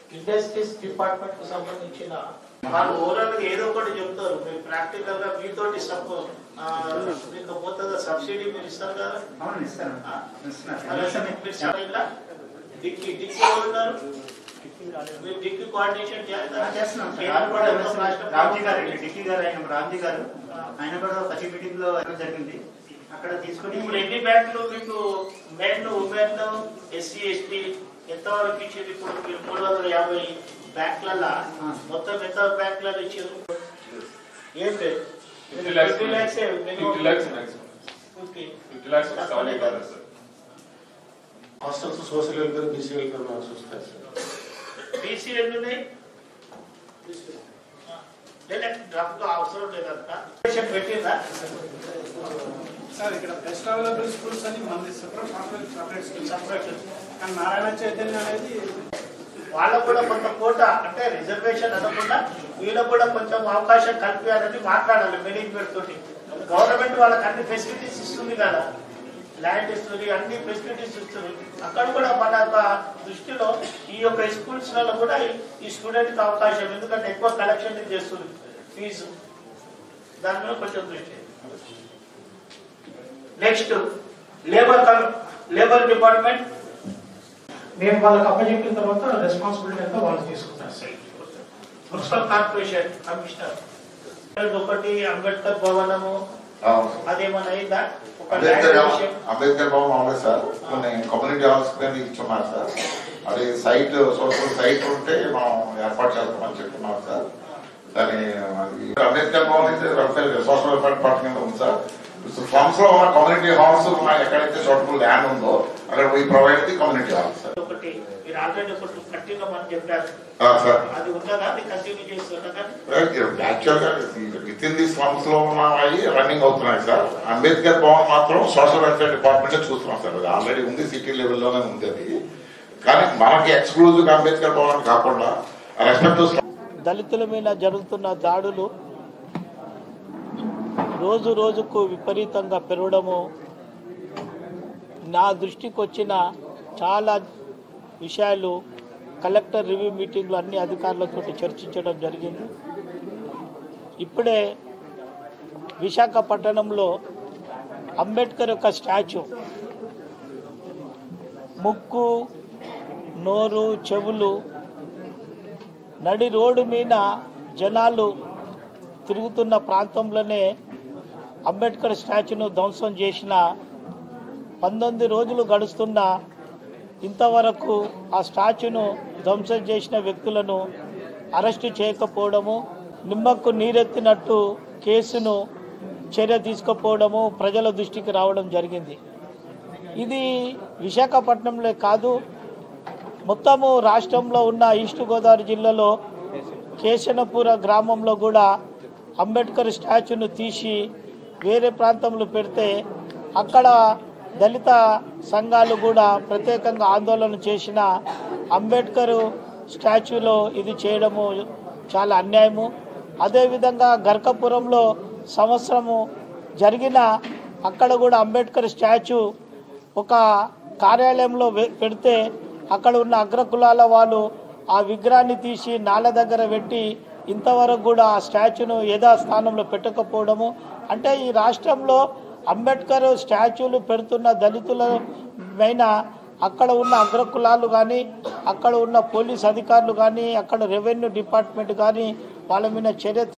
Industries department కు సంబంధించిన వాళ్ళు ఓవరాల్ గా ఏదో ఒకటి చెప్తారు మీరు ప్రాక్టికల్ గా మీతోటి సపోజ్ మీకు పోతుందా సబ్సిడీ మీరు ఇస్తారు కదా అవును ఇస్తాను ఆ, ఇస్తున్నారు. మరి అసలు మీరు సరైన డిక్కి డిక్కి ఎవరు ఉన్నారు మీరు డిక్కి కోఆర్డినేషన్ చేయాలి ఆ, చేస్తున్నాం సార్. కేంద్ర వాళ్ళు కూడా ప్రభుత్వం, రాష్ట్ర రామ్జీ గారు ప్రభుత్వం. డిక్కీ గారు ఆయన రామ్జీ గారు ఆయన కూడా ప్రతి మీటింగ్ లో వెళ్ళడం జరిగింది అక్కడ తీసుకుని ఇప్పుడు ఎన్ని బ్యాంకులు మీకు మెన్ ఉమెన్ ఎస్సీ ఎస్టీ ఎంతవరకు ఇచ్చింది ఇప్పుడు మీరు మూడు వందల యాభై బ్యాంకులలో మొత్తం ఎంత బ్యాంకులలో ఇచ్చారు ఏం లేదు fifty lakhs fifty lakhs fifty lakhs maximum fifty fifty lakhs seventy కాదు sir hostels social welfare BC welfare marks వస్తాయి సార్ బీసీ ఎన్ని ఉన్నాయి లేదా డ్రాఫ్ట్ అవసరం లేదంట పెట్టిందా సార్ ఇక్కడ బెస్ట్ అవైలబుల్ స్కూల్స్ అని మంది separate separate separate schools separate కానీ నారాయణ చైతన్య అనేది వాళ్ళకు కూడా కొంత కోట అంటే రిజర్వేషన్ అనకుండా వీళ్ళకు కూడా కొంచెం అవకాశం కల్పించాలని మాట్లాడాలి మేనేజ్మెంట్ తోటి గవర్నమెంట్ వాళ్ళకి అన్ని ఫెసిలిటీస్ ఇస్తుంది కదా ల్యాండ్ ఇస్తుంది అన్ని ఫెసిలిటీస్ ఇస్తుంది అక్కడ కూడా మన యొక్క దృష్టిలో ఈ యొక్క స్కూల్స్ లో కూడా ఈ- ఈ స్టూడెంట్ కి అవకాశం ఎందుకంటే ఎక్కువ కలెక్షన్ చేస్తుంది ఫీజు దాని మీద కొంచెం దృష్టి నెక్స్ట్ లేబర్ లేబర్ డిపార్ట్మెంట్ మేము వాళ్ళకి అప్పచెప్పిన తర్వాత రెస్పాన్సిబిలిటీ అంతా వాళ్ళు తీసుకుంటారు సార్ మున్సిపల్ కార్పొరేషన్ కమిషనర్ ఒకటి అంబేద్కర్ భవనము అదేమన్నా అయిందా ఒక అంబేద్కర్ ల్యాండ్ విషయం. అంబేద్కర్ భవన్ అవుతుంది సార్ కొన్ని కమ్యూనిటీ హాల్స్ కింద ఇచ్చున్నారు సార్ అది సైట్ సోషల్ సైట్ ఉంటే మనం ఏర్పాటు చేస్తామని చెప్తున్నారు సార్ దాని అది అంబేద్కర్ భవన్ అయితే వెల్ఫేర్ సోషల్ వెల్ఫేర్ డిపార్ట్మెంట్ కింద ఉంది సార్ ఫార్మ్స్ లో ఉన్న కమ్యూనిటీ హాల్స్ ఉన్నాయి ఎక్కడైతే సోటబుల్ ల్యాండ్ ఉందో అక్కడ we provide the community halls sir ఒకటి మీరు ఆల్రెడీ ఒకటి కట్టినామని చెప్పారు ఆ, సార్ అది ఉన్నదా అది కంటిన్యూ చేస్తున్నా యాక్చువల్ గా విత్ ఇన్ ది స్లమ్స్ లో ఉన్నవి రన్నింగ్ అవుతున్నాయి సార్ అంబేద్కర్ భవన్ మాత్రం సోషల్ వెల్ఫేర్ డిపార్ట్మెంట్ చూస్తున్నాం సార్ అది ఆల్రెడీ ఉంది సిటీ లెవెల్లోనే ఉంది అది కానీ మనకి ఎక్స్క్లూజివ్ అంబేద్కర్ భవన్ కాకుండా రెస్పెక్ట్ దళితుల మీద జరుగుతున్న దాడులు రోజు రోజుకు విపరీతంగా పెరగడము నా దృష్టికి వచ్చిన చాలా విషయాలు కలెక్టర్ రివ్యూ మీటింగ్లో అన్ని అధికారులతో చర్చించడం జరిగింది ఇప్పుడే విశాఖపట్నంలో అంబేద్కర్ యొక్క స్టాచ్యూ ముక్కు నోరు చెవులు నడి రోడ్డు మీద జనాలు తిరుగుతున్న ప్రాంతంలోనే అంబేద్కర్ స్టాచ్యూను ధ్వంసం చేసిన పంతొమ్మిది రోజులు గడుస్తున్న ఇంతవరకు ఆ స్టాచ్యూను ధ్వంసం చేసిన వ్యక్తులను అరెస్టు చేయకపోవడము నిమ్మకు నీరెత్తినట్టు కేసును చర్య తీసుకుపోవడము ప్రజల దృష్టికి రావడం జరిగింది ఇది విశాఖపట్నంలో కాదు మొత్తము రాష్ట్రంలో ఉన్న ఈస్ట్ గోదావరి జిల్లాలో కేశనపుర గ్రామంలో కూడా అంబేద్కర్ స్టాచ్యూను తీసి వేరే ప్రాంతంలో పెడితే అక్కడ దళిత సంఘాలు కూడా ప్రత్యేకంగా ఆందోళన చేసిన అంబేద్కర్ స్టాచ్యూలో ఇది చేయడము చాలా అన్యాయము అదేవిధంగా గర్కపురంలో సంవత్సరము జరిగిన అక్కడ కూడా అంబేద్కర్ స్టాచ్యూ ఒక కార్యాలయంలో వె- పెడితే అక్కడ ఉన్న అగ్రకులాల వాళ్ళు ఆ విగ్రహాన్ని తీసి నాల దగ్గర పెట్టి ఇంతవరకు కూడా ఆ స్టాచ్యూను యథాస్థానంలో పెట్టకపోవడము అంటే ఈ రాష్ట్రంలో అంబేద్కర్ స్టాచ్యూలు పెడుతున్న దళితుల పైన అక్కడ ఉన్న అగ్రకులాలు కానీ అక్కడ ఉన్న పోలీస్ అధికారులు కానీ అక్కడ రెవెన్యూ డిపార్ట్మెంట్ కానీ వాళ్ళ మీద చర్య